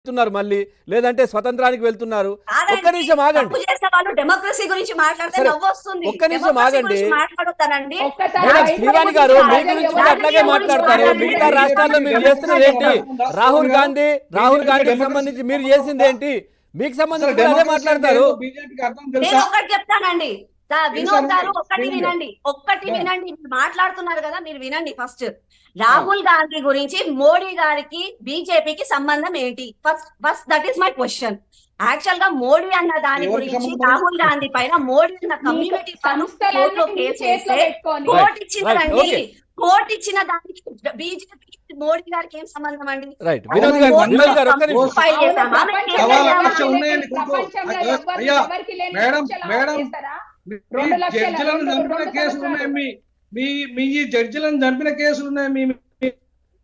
వెళ్తున్నారు మళ్ళీ లేదంటే స్వతంత్రానికి వెళ్తున్నారు ఆగండి. ఒక్క నిమిషం ఆగండి తప్పు చేసే వాళ్ళు డెమోక్రసీ గురించి మాట్లాడితే సరే, నవ్వు వస్తుంది ఒక్క నిమిషం డెమోక్రసీ ఆగండి. గురించి మాట్లాడుతానండి ఒక్కసారి మేడం ఐదు శ్రీవాణి నిమిషాలు గారు మీ ఆగండి. గురించి కూడా అట్లాగే మాట్లాడతారు మిగతా రాష్ట్రాల్లో మీరు చేస్తున్నది ఏంటి రాహుల్ గాంధీ రాహుల్ గాంధీకి సంబంధించి మీరు చేసింది ఏంటి మీకు సంబంధించి కూడా అదే మాట్లాడతారు బీజేపీకి అర్థం నేను తెలుసా ఒకటి చెప్తానండి దా- వినోద్ తెలుసా గారు మీకు? ఒక్కటి వినండి. వినండి ఒక్కటి Yeah. వినండి మీరు మాట్లాడుతున్నారు కదా మీరు వినండి ఫస్ట్ రాహుల్ గాంధీ గురించి మోడీ గారికి బీజేపీకి సంబంధం ఏంటి first first that is my question actual గా మోడీ అన్న దాని ఎవరికి గురించి సంబంధం? రాహుల్ గాంధీ పైన మోడీ అన్న కమ్యూనిటీ పైన సంస్థలన్నీ కోర్టులో మీ కేసు చేతిలో వేస్తే పెట్టుకొని Right. కోర్టు ఇచ్చిందండి okay. కోర్టు ఇచ్చిన దానికి బీజేపీ మోడీ గారికి ఏం సంబంధం అండి రైట్ వినోద్ గారు వినోద్ గారు ఒక్క నిమిషం ఫైల్ చేశామా? అవును, మేము కేసు సవాళ్ళ వేసామా? లక్ష ఉన్నాయండి కోర్టులో. ప్రపంచంలో అయ్యా, ఎవ్వరికి- అయ్యా, ఎవరికి లేని మేడం, లక్షల మేడం, చేస్తారా? మీ రెండు లక్షల, జడ్జిలను రెండు- చంపిన రెండు కేసులు సంవత్సరాలు. ఉన్నాయి మీ మీ మీ ఈ జడ్జిలను చంపిన కేసులు ఉన్నాయి మీ మీ-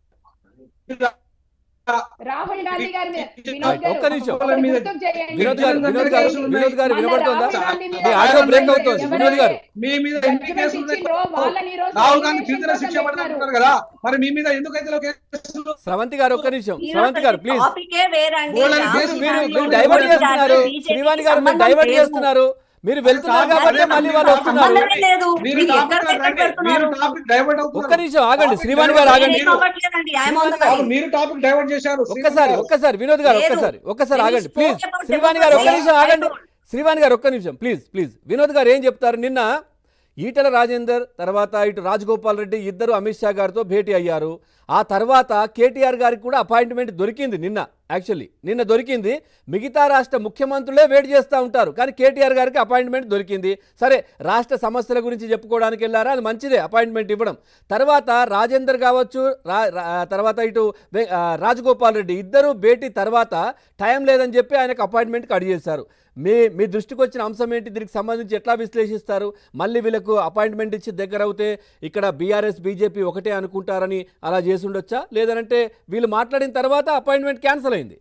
రాహుల్ గాంధీ గారి మీద Right, వినోద్ గారు, ఒక్క నిమిషం. ఒకటి గుర్తుకు చేయండి. వినోద్ గారు వినోద్ గారు వినోద్ గారు మన వినపడుతుందా రాహుల్ గాంధీ మీద మీ ఆడియో బ్రేక్ అవుతోంది ఎవరైతే వినోద్ గారు మీ మీద ఎన్ని judgment కేసులు ఉన్నాయి ఇచ్చిండ్రో వాళ్ళని ఈ రోజు రాహుల్ గాంధీ elimination చిన్న శిక్ష కోసం పడుతున్నారు కదా మరి మీ మీద ఎందుకైతే లో కేసులు స్రవంతి గారు ఒక్క నిమిషం ఈ స్రవంతి గారు ప్లీజ్ టాపికే వేరండి. బోలెడు రాహుల్ కేసులు మీరు గాంధీ మీరు గారు డైవర్ట్ గురించి చేస్తున్నారు BJP కి శ్రీవాణి గారు మీరు సంబంధం డైవర్ట్ లేదు. చేస్తున్నారు మీరు వెళ్తున్నారు కాదు, కాబట్టి లేదు, మళ్ళీ మీరు వాళ్ళు టాపిక్ వస్తున్నారు సంబంధమే లేదు. మీరు మీరు టాపిక్ ఎక్కడ ఎక్కడ రండి. పెడుతున్నారు? మీరు టాపిక్ డైవర్ట్ ఒక్క అవుతున్నారు నిమిషం ఆగండి టాపిక్ శ్రీవాణి డైవర్ట్ గారు నేనేం ఆగండి మీరు- అవ్వట్లేదండి. I am on the కాదు, way. మీరు టాపిక్ డైవర్ట్ చేశారు ఒక్కసారి ఒక్కసారి వినోద్ గారు లేదు. ఒక్కసారి ఒక్కసారి When you ఆగండి ప్లీజ్ spoke about శ్రీవాణి గారు ఒక్క democracy, నిమిషం ఆగండి I told- శ్రీవాణి గారు ఒక్క నిమిషం ప్లీజ్ ప్లీజ్ వినోద్ గారు ఏం చెప్తారు నిన్న ఈటల రాజేందర్ తర్వాత ఇటు రాజగోపాల్ రెడ్డి ఇద్దరు అమిత్ షా గారితో భేటీ అయ్యారు ఆ తర్వాత కేటీఆర్ గారికి కూడా అపాయింట్మెంట్ దొరికింది నిన్న యాక్చువల్లీ నిన్న దొరికింది మిగతా రాష్ట్ర ముఖ్యమంత్రులే వెయిట్ చేస్తూ ఉంటారు కానీ కేటీఆర్ గారికి అపాయింట్మెంట్ దొరికింది సరే రాష్ట్ర సమస్యల గురించి చెప్పుకోవడానికి వెళ్ళారా అది మంచిదే అపాయింట్మెంట్ ఇవ్వడం తర్వాత రాజేందర్ కావచ్చు రా రా- తర్వాత ఇటు వే- ఆ, రాజగోపాల్ రెడ్డి ఇద్దరు భేటీ తర్వాత టైం లేదని చెప్పి ఆయనకు అపాయింట్మెంట్ కట్ చేశారు మీ మీ దృష్టికి వచ్చిన అంశం ఏంటి దీనికి సంబంధించి ఎట్లా విశ్లేషిస్తారు మళ్ళీ వీళ్ళకు అపాయింట్మెంట్ ఇచ్చి దగ్గర అవుతే ఇక్కడ బీఆర్ఎస్ బీజేపీ ఒకటే అనుకుంటారని అలా చేసి ఉండొచ్చా లేదనంటే వీళ్ళు మాట్లాడిన తర్వాత అపాయింట్మెంట్ క్యాన్సిల్ అయింది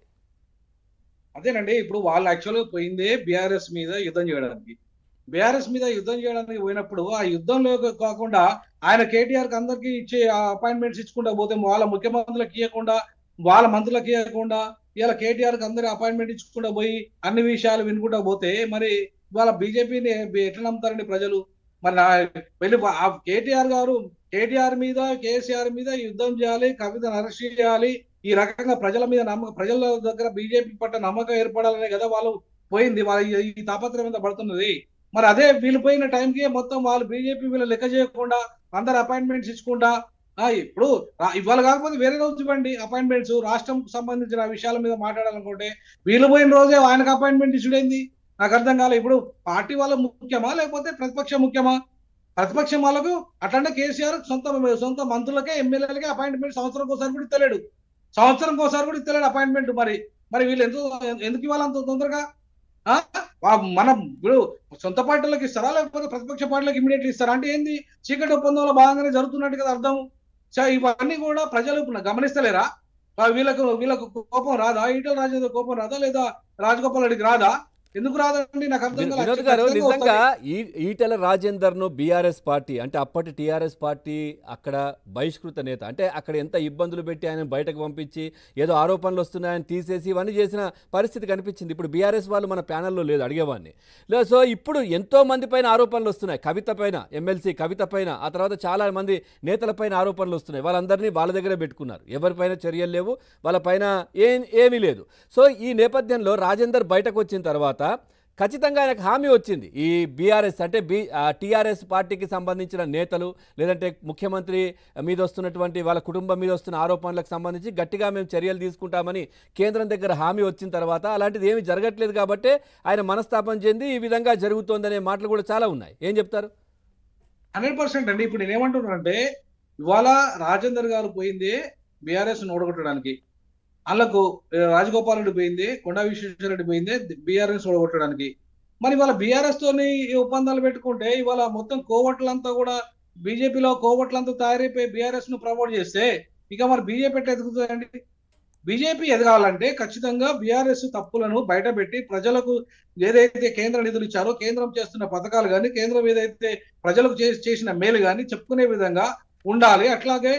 అదేనండి ఇప్పుడు వాళ్ళు యాక్చువల్గా పోయిందే బీఆర్ఎస్ మీద యుద్ధం చేయడానికి బీఆర్ఎస్ మీద యుద్ధం చేయడానికి పోయినప్పుడు ఆ యుద్ధంలో కాకుండా ఆయన కేటీఆర్ కి అందరికి ఇచ్చే అపాయింట్మెంట్స్ ఇచ్చుకుంటా పోతే వాళ్ళ ముఖ్యమంత్రులకు ఇవ్వకుండా వాళ్ళ మంత్రులకు ఇవ్వకుండా ఇలా కేటీఆర్ కి అందరి అపాయింట్మెంట్ ఇచ్చుకుంటా పోయి అన్ని విషయాలు వినుకుంటా పోతే మరి వాళ్ళ బీజేపీని ఎట్లా నమ్ముతారండి ప్రజలు మరి నా వెళ్ళి ఆ కేటీఆర్ గారు కేటీఆర్ మీద కేసీఆర్ మీద యుద్ధం చేయాలి కవితను అరెస్ట్ చేయాలి ఈ రకంగా ప్రజల మీద నమ్మకం ప్రజల దగ్గర బీజేపీ పట్ల నమ్మకం ఏర్పడాలనే కదా వాళ్ళు పోయింది వాళ్ళ ఈ- ఈ తాపత్రయం మీద పడుతున్నది మరి అదే వీళ్ళు పోయిన టైంకి మొత్తం వాళ్ళు బీజేపీ వీళ్ళు లెక్క చేయకుండా అందరు అపాయింట్మెంట్స్ ఇచ్చుకుంటా ఆ, ఇప్పుడు రా- ఇవాళ కాకపోతే వేరే రోజు ఇవ్వండి అపాయింట్మెంట్స్ రాష్ట్రం సంబంధించిన విషయాల మీద మాట్లాడాలనుకుంటే వీళ్ళు పోయిన రోజే ఆయనకు అపాయింట్మెంట్ ఇచ్చుడైంది నాకు అర్థం కాలే ఇప్పుడు పార్టీ వాళ్ళ ముఖ్యమా లేకపోతే ప్రతిపక్షం ముఖ్యమా ప్రతిపక్షం వాళ్ళకు అట్లంటే కేసీఆర్ సొంత సొంత మంత్రులకే ఎమ్మెల్యేలకే అపాయింట్మెంట్ సంవత్సరం ఒకసారి కూడా ఇస్తలేడు సంవత్సరం ఒకసారి కూడా ఇస్తలేడు అపాయింట్మెంట్ మరి మరి వీళ్ళు ఎందుకు ఎందుకు ఇవ్వాలి అంత తొందరగా ఆ? వా- మనం ఇప్పుడు సొంత పార్టీలకు ఇస్తారా లేకపోతే ప్రతిపక్ష పార్టీలకు ఇమీడియట్లీ ఇస్తారా అంటే ఏంది చీకటి ఒప్పందంలో భాగంగానే జరుగుతున్నట్టు కదా అర్థం సో ఇవన్నీ కూడా ప్రజలు గమనిస్తలేరా ఆ వీళ్ళకు వీళ్ళకు కోపం రాదా ఈటల రాజేంద్ర కోపం రాదా లేదా రాజగోపాల్ రెడ్డికి రాదా ఎందుకు రాదండి నాకు అర్థం కాలే. వినోద్ గారు ఖచ్చితంగా నిజంగా వస్తది. ఈ ఈటెల రాజేందర్ను బీఆర్ఎస్ పార్టీ అంటే అప్పటి టీఆర్ఎస్ పార్టీ అక్కడ బహిష్కృత నేత అంటే అక్కడ ఎంత ఇబ్బందులు పెట్టి ఆయన బయటకు పంపించి ఏదో ఆరోపణలు వస్తున్నాయని తీసేసి ఇవన్నీ చేసిన పరిస్థితి కనిపించింది ఇప్పుడు బీఆర్ఎస్ వాళ్ళు మన ప్యానల్లో లేదు అడిగేవాడిని లేదు సో ఇప్పుడు ఎంతో మంది పైన ఆరోపణలు వస్తున్నాయి కవిత పైన ఎమ్మెల్సీ కవిత పైన ఆ తర్వాత చాలా మంది నేతల పైన ఆరోపణలు వస్తున్నాయి వాళ్ళందరినీ వాళ్ళ దగ్గరే పెట్టుకున్నారు ఎవరిపైన చర్యలు లేవు వాళ్ళ పైన ఏం ఏమీ లేదు సో ఈ నేపథ్యంలో రాజేందర్ బయటకు వచ్చిన తర్వాత ఖచ్చితంగా ఆయనకు హామీ వచ్చింది ఈ బీఆర్ఎస్ అంటే బీ టీఆర్ఎస్ పార్టీకి సంబంధించిన నేతలు లేదంటే ముఖ్యమంత్రి మీద వస్తున్నటువంటి వాళ్ళ కుటుంబం మీద వస్తున్న ఆరోపణలకు సంబంధించి గట్టిగా మేము చర్యలు తీసుకుంటామని కేంద్రం దగ్గర హామీ వచ్చిన తర్వాత అలాంటిది ఏమీ జరగట్లేదు కాబట్టి ఆయన మనస్తాపం చెంది ఈ విధంగా జరుగుతోందనే మాటలు కూడా చాలా ఉన్నాయి ఏం చెప్తారు హండ్రెడ్ పర్సెంట్ అండి ఇప్పుడు నేనేమంటున్నానంటే ఇవాళ రాజేందర్ గారు పోయింది బీఆర్ఎస్ ఓడగొట్టడానికి వాళ్ళకు ఏ, రాజగోపాల్ రెడ్డి పోయింది కొండా విశ్వేశ్వర రెడ్డి పోయింది బీఆర్ఎస్ ఓడగొట్టడానికి మరి ఇవాళ బీఆర్ఎస్ తోని ఈ ఒప్పందాలు పెట్టుకుంటే ఇవాళ మొత్తం కోవట్లంతా కూడా బీజేపీలో కోవట్లంతా తయారైపోయి బీఆర్ఎస్ ను ప్రమోట్ చేస్తే ఇక మరి బీజేపీ ఎట్లా ఎదుగుతుందండి బీజేపీ ఎదగాలంటే ఖచ్చితంగా బీఆర్ఎస్ తప్పులను బయటపెట్టి ప్రజలకు ఏదైతే కేంద్ర నిధులు ఇచ్చారో కేంద్రం చేస్తున్న పథకాలు కానీ కేంద్రం ఏదైతే ప్రజలకు చే- చేసిన మేలు కానీ చెప్పుకునే విధంగా ఉండాలి అట్లాగే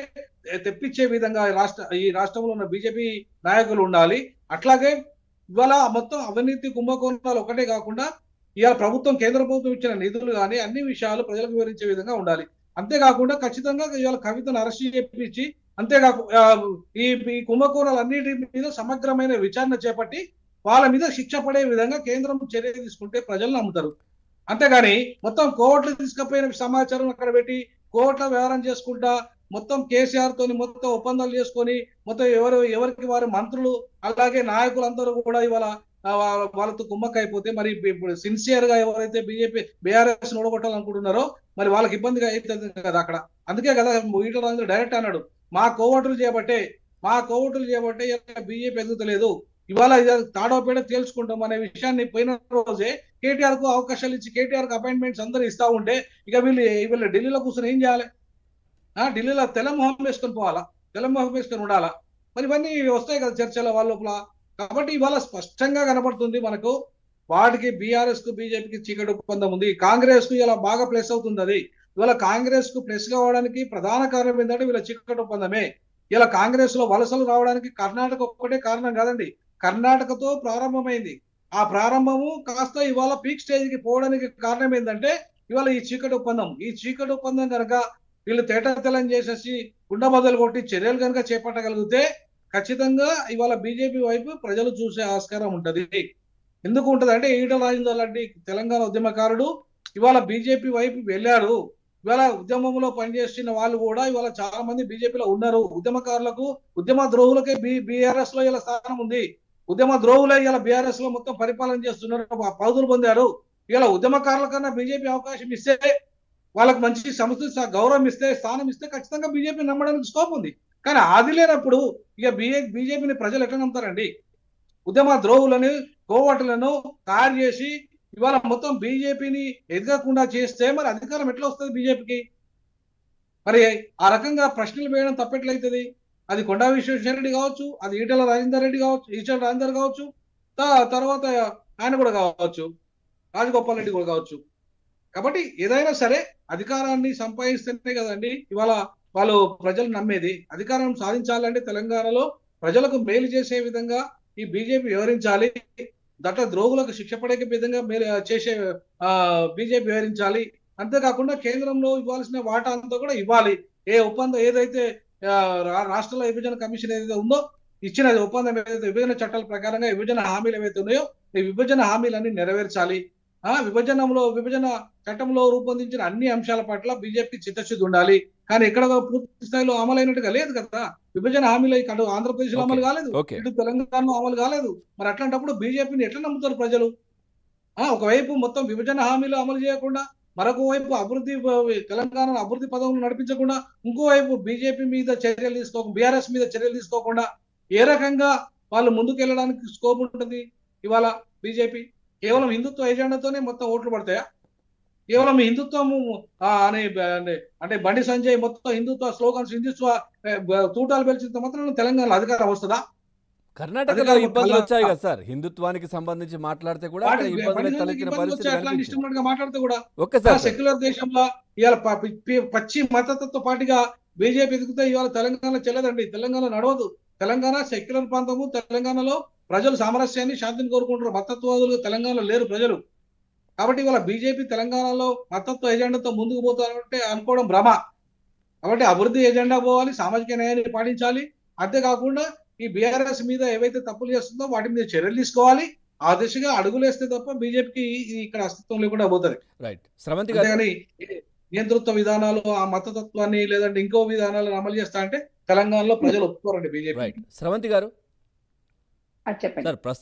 తె- తెప్పించే విధంగా ఈ రాష్ట్ర ఈ రాష్ట్రంలో ఉన్న బీజేపీ నాయకులు ఉండాలి అట్లాగే ఇవాళ మొత్తం అవినీతి కుంభకోణాలు ఒకటే కాకుండా ఇవాళ ప్రభుత్వం కేంద్ర ప్రభుత్వం ఇచ్చిన నిధులు కానీ అన్ని విషయాలు ప్రజలకు వివరించే విధంగా ఉండాలి అంతేకాకుండా ఖచ్చితంగా ఇవాళ కవితను అరెస్ట్ చేపించి అంతేకాకుండా ఈ ఈ కుంభకోణాలు అన్నిటి మీద సమగ్రమైన విచారణ చేపట్టి వాళ్ళ మీద శిక్ష పడే విధంగా కేంద్రం చర్య తీసుకుంటే ప్రజలు నమ్ముతారు అంతేగాని మొత్తం కోర్టులు తీసుకుపోయిన సమాచారం అక్కడ పెట్టి కోర్టుల వ్యవహారం చేసుకుంటా మొత్తం కేసీఆర్ తోని మొత్తం ఒప్పందాలు చేసుకొని మొత్తం ఎవరు ఎవరికి వారి మంత్రులు అలాగే నాయకులందరూ కూడా ఇవాళ ఆ, వా- వాళ్ళతో కుమ్మక్క అయిపోతే మరి ఇప్పుడు సిన్సియర్ గా ఎవరైతే బీజేపీ బీఆర్ఎస్ ఓడగొట్టాలనుకుంటున్నారో మరి వాళ్ళకి ఇబ్బందిగా అవుతుంది కదా అక్కడ అందుకే కదా ఈటల రాజేంద్ర డైరెక్ట్ అన్నాడు మా కోవటులు చేయబట్టే మా కోవటులు చేయబట్టే బీజేపీ ఎదుగుతలేదు ఇవాళ ఇది తాడోపేడ తేల్చుకుంటాం అనే విషయాన్ని పోయిన రోజే కేటీఆర్ కు అవకాశాలు ఇచ్చి కేటీఆర్ కు అపాయింట్మెంట్స్ అందరూ ఇస్తా ఉంటే ఇక వీళ్ళు వీళ్ళు ఢిల్లీలో కూర్చొని ఏం చేయాలి ఆ ఢిల్లీలో తెల్ల మొహం వేసుకొని పోవాలా తెల్ల మొహం వేసుకొని ఉండాలా మరి ఇవన్నీ వస్తాయి కదా చర్చల వాళ్ళ లోపల కాబట్టి ఇవాళ స్పష్టంగా కనపడుతుంది మనకు వాటికి బీఆర్ఎస్ కు బీజేపీకి చీకటి ఒప్పందం ఉంది కాంగ్రెస్ కు ఇలా బాగా ప్లస్ అవుతుంది అది ఇవాళ కాంగ్రెస్ కు ప్లస్ కావడానికి ప్రధాన కారణం ఏంటంటే వీళ్ళ చీకటి ఒప్పందమే ఇలా కాంగ్రెస్ లో వలసలు రావడానికి కర్ణాటక ఒక్కటే కారణం కాదండి కర్ణాటకతో ప్రారంభమైంది ఆ ప్రారంభము కాస్త ఇవాళ పీక్ స్టేజ్ కి పోవడానికి కారణం ఏంటంటే ఇవాళ ఈ చీకటి ఒప్పందం ఈ చీకటి ఒప్పందం కనుక వీళ్ళు తేటతెల్లం చేసేసి గుండ బదులు కొట్టి చర్యలు కనుక చేపట్టగలిగితే ఖచ్చితంగా ఇవాళ బీజేపీ వైపు ప్రజలు చూసే ఆస్కారం ఉంటది ఎందుకు ఉంటది అంటే ఈటల రాజేందర్ లాంటి తెలంగాణ ఉద్యమకారుడు ఇవాళ బీజేపీ వైపు వెళ్ళారు ఇవాళ ఉద్యమంలో పనిచేస్తున్న వాళ్ళు కూడా ఇవాళ చాలా మంది బీజేపీలో ఉన్నారు ఉద్యమకారులకు ఉద్యమ ద్రోహులకే బి బీఆర్ఎస్ లో ఇలా స్థానం ఉంది ఉద్యమ ద్రోహులే ఇలా బీఆర్ఎస్ లో మొత్తం పరిపాలన చేస్తున్నారు ప- పదవులు పొందారు ఇలా ఉద్యమకారుల కన్నా బీజేపీ అవకాశం ఇస్తే వాళ్ళకి మంచి సంస్థ గౌరవం ఇస్తే స్థానం ఇస్తే ఖచ్చితంగా బీజేపీ నమ్మడానికి స్కోప్ ఉంది కానీ అది లేనప్పుడు ఇక బిఏ బీజేపీని ప్రజలు ఎట్లా నమ్ముతారండి ఉద్యమ ద్రోహులను కోవటులను తయారు చేసి ఇవాళ మొత్తం బీజేపీని ఎదగకుండా చేస్తే మరి అధికారం ఎట్లా వస్తుంది బీజేపీకి మరి ఆ రకంగా ప్రశ్నలు వేయడం తప్పెట్లయితుంది అది కొండా విశ్వేశ్వరరెడ్డి కావచ్చు అది ఈటల రాజేందర్ రెడ్డి కావచ్చు ఈటల రాజేందర్ కావచ్చు త- తర్వాత ఆయన కూడా కావచ్చు రాజగోపాల్ రెడ్డి కూడా కావచ్చు కాబట్టి ఏదైనా సరే అధికారాన్ని సంపాదిస్తేనే కదండి ఇవాళ వాళ్ళు ప్రజలు నమ్మేది అధికారం సాధించాలంటే తెలంగాణలో ప్రజలకు మేలు చేసే విధంగా ఈ బీజేపీ వివరించాలి దట్ట ద్రోగులకు శిక్ష పడే విధంగా మేలు చేసే ఆ బీజేపీ వివరించాలి అంతేకాకుండా కేంద్రంలో ఇవ్వాల్సిన వాటా అంతా కూడా ఇవ్వాలి ఏ ఒప్పందం ఏదైతే ఆ, రా- రాష్ట్రాల విభజన కమిషన్ ఏదైతే ఉందో ఇచ్చిన ఒప్పందం ఏదైతే విభజన చట్టాల ప్రకారంగా విభజన హామీలు ఏవైతే ఉన్నాయో ఈ విభజన హామీలన్నీ నెరవేర్చాలి ఆ విభజనంలో విభజన చట్టంలో రూపొందించిన అన్ని అంశాల పట్ల బీజేపీ చిత్తశుద్ధి ఉండాలి కానీ ఇక్కడ పూర్తి స్థాయిలో అమలైనట్టుగా లేదు కదా విభజన హామీలు ఇక్కడ ఆంధ్రప్రదేశ్ లో Okay. అమలు కాలేదు ఓకే ఇటు తెలంగాణలో అమలు కాలేదు మరి అట్లాంటప్పుడు బీజేపీని ఎట్లా నమ్ముతారు ప్రజలు ఆ ఒకవైపు మొత్తం విభజన హామీలు అమలు చేయకుండా మరొక వైపు అభివృద్ధి తెలంగాణ అభివృద్ధి పదవులు నడిపించకుండా ఇంకోవైపు బీజేపీ మీద చర్యలు తీసుకోకుండా బీఆర్ఎస్ మీద చర్యలు తీసుకోకుండా ఏ రకంగా వాళ్ళు ముందుకు వెళ్ళడానికి స్కోప్ ఉంటుంది ఇవాళ బీజేపీ కేవలం హిందుత్వ ఎజెండాతోనే మొత్తం ఓట్లు పడతాయా కేవలం హిందుత్వము ఆ, అనే అనే- అంటే బండి సంజయ్ మొత్తం హిందుత్వ స్లోగన్స్ హిందుత్వ ఏ, బ- తూటాలు పెంచినంత మాత్రం తెలంగాణలో అధికారం వస్తుందా కర్ణాటకలో అధికారం ఇబ్బందులు కల్లా- వచ్చాయి కదా సార్ హిందుత్వానికి సంబంధించి మాట్లాడితే కూడా అక్కడ వాటి- ఇబ్బందులు బండి సంజయ్కి తలెత్తిన ఇబ్బందులు పరిస్థితి వచ్చాయి, అట్లాంటి కనిపించింది ఇష్టం ఉన్నట్టుగా మాట్లాడితే కూడా ఒక్కసారి సార్. సెక్యులర్ దేశంలో ఇవాళ ప- పి- పి- పచ్చి మతతత్వ పార్టీగా బీజేపీ ఎదుగుతే ఇవాళ తెలంగాణ చెల్లదండి తెలంగాణ నడవదు తెలంగాణ సెక్యులర్ ప్రాంతము తెలంగాణలో ప్రజలు సామరస్యాన్ని శాంతిని కోరుకుంటారు మతత్వవాదులు తెలంగాణలో లేరు ప్రజలు కాబట్టి ఇవాళ బీజేపీ తెలంగాణలో మతత్వ ఎజెండాతో ముందుకు పోతారంటే అనుకోవడం భ్రమ కాబట్టి అభివృద్ధి ఎజెండా పోవాలి సామాజిక న్యాయాన్ని పాటించాలి అంతేకాకుండా ఈ బీఆర్ఎస్ మీద ఏవైతే తప్పులు చేస్తుందో వాటి మీద చర్యలు తీసుకోవాలి ఆ దిశగా అడుగులేస్తే తప్ప బీజేపీకి ఇక్కడ అస్తిత్వం లేకుండా పోతుంది రైట్ స్రవంతి గారు అంతేగాని నియంతృత్వ విధానాలు ఆ మతతత్వాన్ని లేదంటే ఇంకో విధానాలను అమలు చేస్తా అంటే తెలంగాణలో ప్రజలు ఒప్పుకోరండి బీజేపీ రైట్ స్రవంతి గారు అది చెప్పండి సార్ ప్రస్తుతం